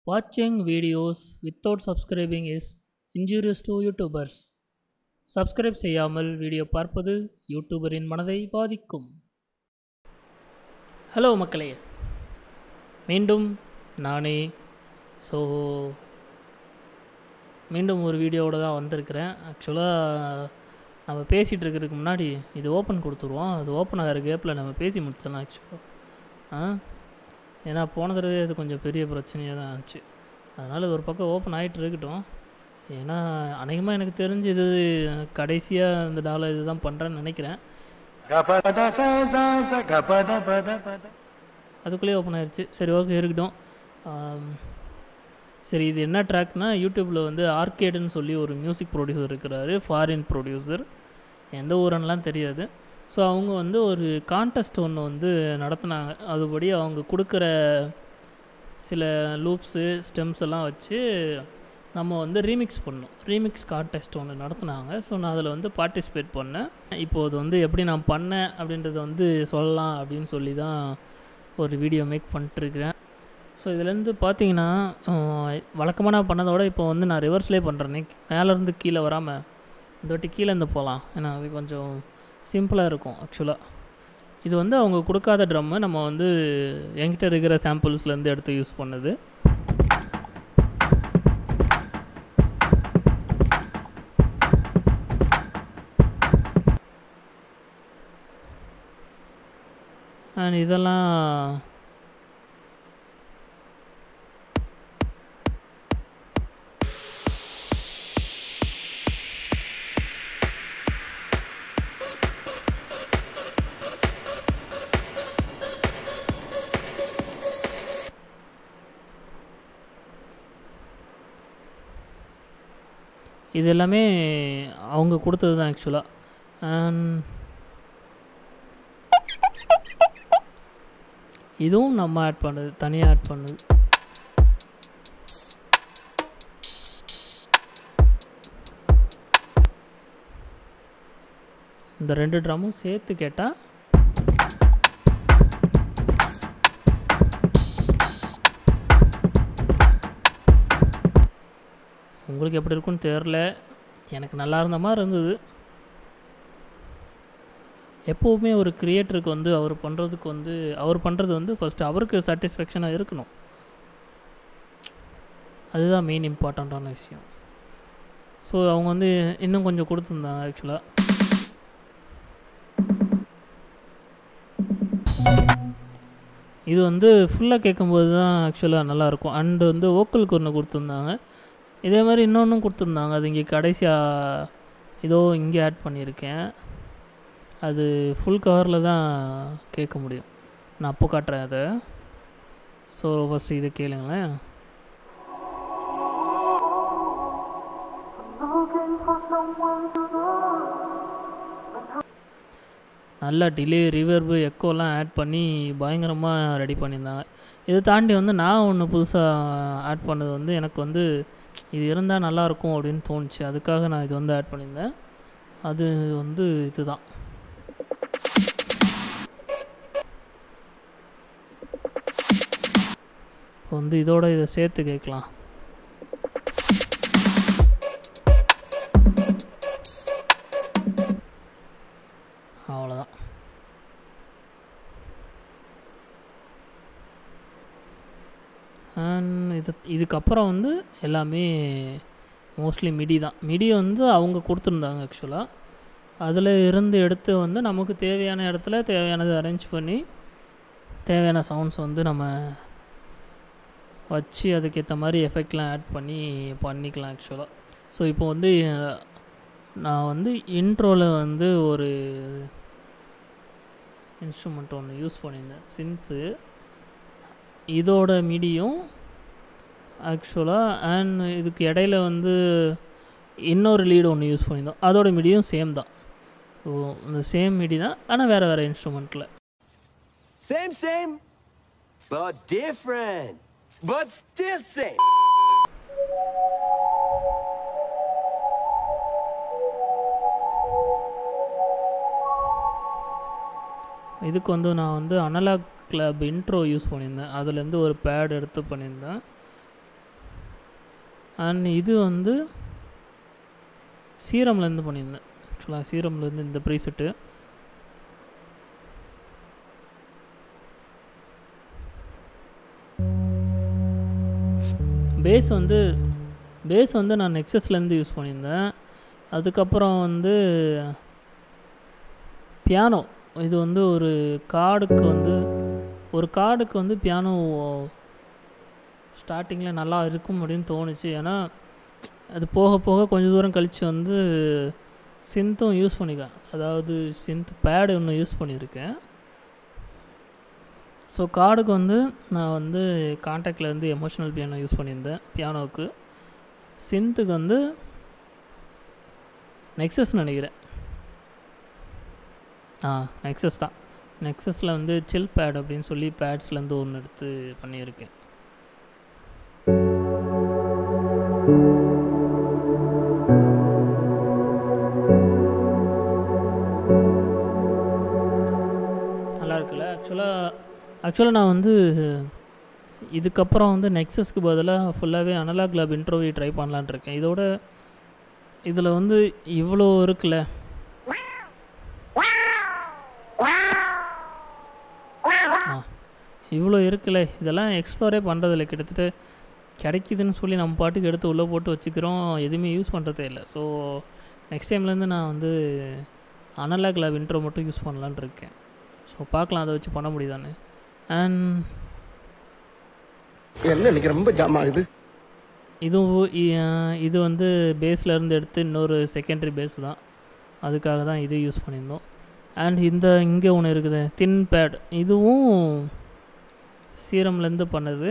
Watching videos without subscribing is injurious to YouTubers. Subscribe செய்யாமல் video பார்ப்பது யூடியூபரின் மனதை பாதிக்கும் ஹலோ மக்களே மீண்டும் நானே ஸோ மீண்டும் ஒரு வீடியோவோட தான் வந்திருக்கிறேன் ஆக்சுவலாக நம்ம பேசிகிட்டு இருக்கிறதுக்கு முன்னாடி இது ஓப்பன் கொடுத்துருவோம் அது ஓப்பன் ஆகிற கேப்பில் நம்ம பேசி முடிச்சிடலாம் ஆக்சுவலாக ஆ ஏன்னா போன தடவை அது கொஞ்சம் பெரிய பிரச்சனையாக தான் ஆச்சு அதனால் இது ஒரு பக்கம் ஓப்பன் ஆகிட்டு இருக்கட்டும் ஏன்னா அநேகமாக எனக்கு தெரிஞ்சு இது கடைசியாக இந்த டாலர் இது தான் பண்ணுறேன்னு நினைக்கிறேன் அதுக்குள்ளேயே ஓப்பன் ஆயிடுச்சு சரி ஓகே இருக்கட்டும் ஆம், சரி இது என்ன ட்ராக்னா யூடியூப்பில் வந்து ஆர்கேடுன்னு சொல்லி ஒரு மியூசிக் ப்ரொடியூசர் இருக்கிறாரு ஃபாரின் ப்ரொடியூசர் எந்த ஊருன்னெலாம் தெரியாது ஸோ அவங்க வந்து ஒரு கான்டெஸ்ட் ஒன்று வந்து நடத்துனாங்க அதுபடி அவங்க கொடுக்குற சில லூப்ஸு ஸ்டெம்ஸ் எல்லாம் வச்சு நம்ம வந்து ரீமிக்ஸ் பண்ணோம் ரீமிக்ஸ் கான்டெஸ்ட் ஒன்று நடத்துனாங்க ஸோ நான் அதில் வந்து பார்ட்டிசிபேட் பண்ணேன் இப்போது அது வந்து எப்படி நான் பண்ணேன் அப்படின்றத வந்து சொல்லலாம் அப்படின்னு சொல்லி தான் ஒரு வீடியோ மேக் பண்ணிட்டுருக்கிறேன் ஸோ இதுலேருந்து பார்த்தீங்கன்னா வழக்கமாக நான் பண்ணதோட இப்போ வந்து நான் ரிவர்ஸ்லேயே பண்ணுறேனே மேலேருந்து கீழே வராமல் இந்த வாட்டி கீழே இருந்து போகலாம் ஏன்னா அது கொஞ்சம் சிம்பிளாக இருக்கும் ஆக்சுவலாக இது வந்து அவங்க கொடுக்காத ட்ரம்மு நம்ம வந்து என்கிட்ட இருக்கிற சாம்பிள்ஸ்லேருந்து எடுத்து யூஸ் பண்ணது அண்ட் இதெல்லாம் இது எல்லாமே அவங்க கொடுத்தது தான் ஆக்சுவலாக இதுவும் நம்ம ஆட் பண்ணது தனியாக ஆட் பண்ணது இந்த ரெண்டு ட்ரம்மும் சேர்த்து கேட்டால் உங்களுக்கு எப்படி இருக்குன்னு தெரில எனக்கு நல்லா இருந்த மாதிரி இருந்தது எப்போவுமே ஒரு கிரியேட்டருக்கு வந்து அவர் பண்ணுறதுக்கு வந்து அவர் பண்ணுறது வந்து ஃபஸ்ட்டு அவருக்கு சாட்டிஸ்ஃபேக்ஷனாக இருக்கணும் அதுதான் மெயின் இம்பார்ட்டண்ட்டான விஷயம் ஸோ அவங்க வந்து இன்னும் கொஞ்சம் கொடுத்துருந்தாங்க ஆக்சுவலாக இது வந்து ஃபுல்லாக கேட்கும்போது தான் ஆக்சுவலாக நல்லாயிருக்கும் அண்டு வந்து ஓக்கலுக்கு ஒன்று கொடுத்துருந்தாங்க இதே மாதிரி இன்னொன்றும் கொடுத்துருந்தாங்க அது இங்கே கடைசியாக இதோ இங்கே ஆட் பண்ணியிருக்கேன் அது ஃபுல் கவரில் தான் கேட்க முடியும் நான் அப்போ காட்டுறேன் அதை ஸோ ஃபஸ்ட்டு இதை கேளுங்களேன் நல்லா டிலே ரிவர்பு எக்கோலாம் ஆட் பண்ணி பயங்கரமாக ரெடி பண்ணியிருந்தாங்க இதை தாண்டி வந்து நான் ஒன்று புதுசாக ஆட் பண்ணது வந்து எனக்கு வந்து இது இருந்தால் நல்லாயிருக்கும் அப்படின்னு தோணுச்சு அதுக்காக நான் இது வந்து ஆட் பண்ணியிருந்தேன் அது வந்து இதுதான் இப்போ வந்து இதோட இதை சேர்த்து கேட்கலாம் அவ்வளோதான் அண்ட் இது இதுக்கப்புறம் வந்து எல்லாமே மோஸ்ட்லி மிடி தான் மிடி வந்து அவங்க கொடுத்துருந்தாங்க ஆக்சுவலாக அதில் இருந்து எடுத்து வந்து நமக்கு தேவையான இடத்துல தேவையானது அரேஞ்ச் பண்ணி தேவையான சவுண்ட்ஸ் வந்து நம்ம வச்சு அதுக்கேற்ற மாதிரி எஃபெக்ட்லாம் ஆட் பண்ணி பண்ணிக்கலாம் ஆக்சுவலாக ஸோ இப்போ வந்து நான் வந்து இன்ட்ரோவில் வந்து ஒரு இன்ஸ்ட்ருமெண்ட் ஒன்று யூஸ் பண்ணியிருந்தேன் சின்த்து இதோட மிடியும் ஆக்சுவலாக அண்ட் இதுக்கு இடையில வந்து இன்னொரு லீடு ஒன்று யூஸ் பண்ணியிருந்தோம் அதோட மிடியும் சேம் தான் ஸோ இந்த சேம் மிடி தான் ஆனால் வேறு வேறு இன்ஸ்ட்ருமெண்ட்டில் Same, same, but different. But still same. இதுக்கு வந்து நான் வந்து அனலாக் கிளப் இன்ட்ரோ யூஸ் பண்ணியிருந்தேன் அதுலேருந்து ஒரு பேட் எடுத்து பண்ணியிருந்தேன் அண்ட் இது வந்து சீரம்லேருந்து பண்ணியிருந்தேன் ஆக்சுவலாக சீரம்லேருந்து இந்த ப்ரீசெட்டு பேஸ் வந்து பேஸ் வந்து நான் நெக்ஸஸ்லேருந்து யூஸ் பண்ணியிருந்தேன் அதுக்கப்புறம் வந்து பியானோ இது வந்து ஒரு கார்டுக்கு வந்து ஒரு கார்டுக்கு வந்து பியானோ ஸ்டார்டிங்கில் நல்லா இருக்கும் அப்படின்னு தோணுச்சு ஏன்னா அது போக போக கொஞ்சம் தூரம் கழித்து வந்து சிந்தும் யூஸ் பண்ணிக்கேன் அதாவது சிந்த் பேடு ஒன்று யூஸ் பண்ணியிருக்கேன் ஸோ கார்டுக்கு வந்து நான் வந்து காண்டாக்டில் வந்து எமோஷனல் பியானோ யூஸ் பண்ணியிருந்தேன் பியானோவுக்கு சிந்துக்கு வந்து நெக்ஸஸ் நினைக்கிறேன் ஆ நெக்ஸஸ் தான் நெக்ஸஸில் வந்து சில் பேட் அப்படின்னு சொல்லி பேட்ஸ்லேருந்து ஒன்று எடுத்து பண்ணியிருக்கேன் நல்லா இருக்குல்ல ஆக்சுவலாக ஆக்சுவலாக நான் வந்து இதுக்கப்புறம் வந்து நெக்ஸஸ்க்கு பதிலாக ஃபுல்லாகவே அனலாக் லேப் இன்ட்ரோவி ட்ரை பண்ணலான் இருக்கேன் இதோட இதில் வந்து இவ்வளோ இருக்குல்ல ஆ இவ்வளோ இருக்குல்ல இதெல்லாம் எக்ஸ்ப்ளோரே பண்ணுறதில்ல கிட்டத்தட்ட கிடைக்குதுன்னு சொல்லி நம்ம பாட்டுக்கு எடுத்து உள்ளே போட்டு வச்சுக்கிறோம் எதுவுமே யூஸ் பண்ணுறதே இல்லை ஸோ நெக்ஸ்ட் டைம்லேருந்து நான் வந்து அனலாக் லேப் இன்ட்ரோ மட்டும் யூஸ் பண்ணலான் இருக்கேன் ஸோ பார்க்கலாம் அதை வச்சு பண்ண முடியுதான்னு அண்ட் என்ன இன்னைக்கு ரொம்ப ஜாம் ஆகுது இதுவும் இ- இது வந்து பேஸில் இருந்து எடுத்து இன்னொரு செகண்டரி பேஸ் தான் அதுக்காக தான் இது யூஸ் பண்ணியிருந்தோம் அண்ட் இந்த இங்கே ஒன்று இருக்குது தின் பேட் இதுவும் சீரம்லேருந்து பண்ணது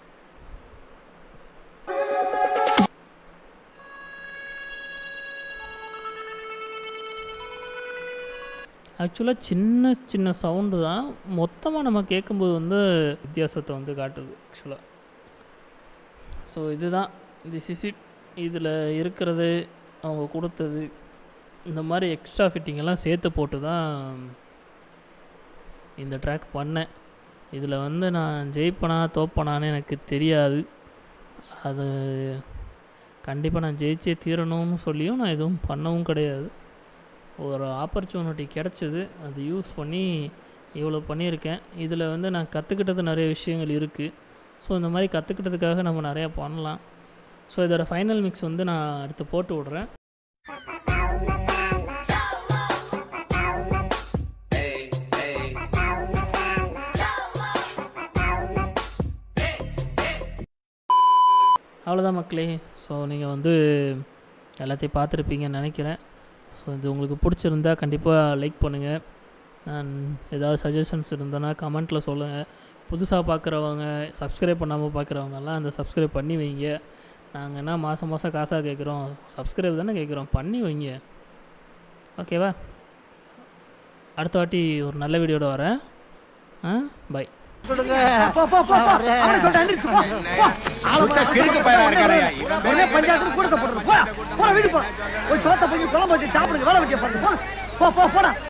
ஆக்சுவலாக சின்ன சின்ன சவுண்டு தான் மொத்தமாக நம்ம கேட்கும்போது வந்து வித்தியாசத்தை வந்து காட்டுது ஆக்சுவலாக ஸோ இதுதான் திஸ் இஸ் இட் இதில் இருக்கிறது அவங்க கொடுத்தது இந்த மாதிரி எக்ஸ்ட்ரா ஃபிட்டிங்கெல்லாம் சேர்த்து போட்டு தான் இந்த ட்ராக் பண்ணேன் இதில் வந்து நான் ஜெயிப்பனா தோப்பனான்னு எனக்கு தெரியாது அது கண்டிப்பாக நான் ஜெயிச்சே தீரணும்னு சொல்லியும் நான் எதுவும் பண்ணவும் கிடையாது ஒரு ஆப்பர்ச்சுனிட்டி கிடச்சிது அது யூஸ் பண்ணி இவ்வளோ பண்ணியிருக்கேன் இதில் வந்து நான் கற்றுக்கிட்டது நிறைய விஷயங்கள் இருக்குது ஸோ இந்த மாதிரி கற்றுக்கிட்டதுக்காக நம்ம நிறையா பண்ணலாம் ஸோ இதோட ஃபைனல் மிக்ஸ் வந்து நான் அடுத்து போட்டு விட்றேன் அவ்வளோதான் மக்களே ஸோ நீங்கள் வந்து எல்லாத்தையும் பார்த்துருப்பீங்கன்னு நினைக்கிறேன் ஸோ இது உங்களுக்கு பிடிச்சிருந்தா கண்டிப்பாக லைக் பண்ணுங்கள் அண்ட் ஏதாவது சஜஷன்ஸ் இருந்ததுன்னா கமெண்ட்டில் சொல்லுங்கள் புதுசாக பார்க்குறவங்க சப்ஸ்கிரைப் பண்ணாமல் பார்க்குறவங்கெல்லாம் அந்த சப்ஸ்கிரைப் பண்ணி வைங்க நாங்கள் என்ன மாதம் மாதம் காசாக கேட்குறோம் சப்ஸ்கிரைப் தானே கேட்குறோம் பண்ணி வைங்க ஓகேவா அடுத்த வாட்டி ஒரு நல்ல வீடியோட வரேன் ஆ பை பஞ்சாயத்து கூட போடுறது போடா போடா வீடு போ போய் சோத்த போய் குழம்பு வச்சு சாப்பிடுங்க வேலை வெட்டிய பாருங்க போ போ போடா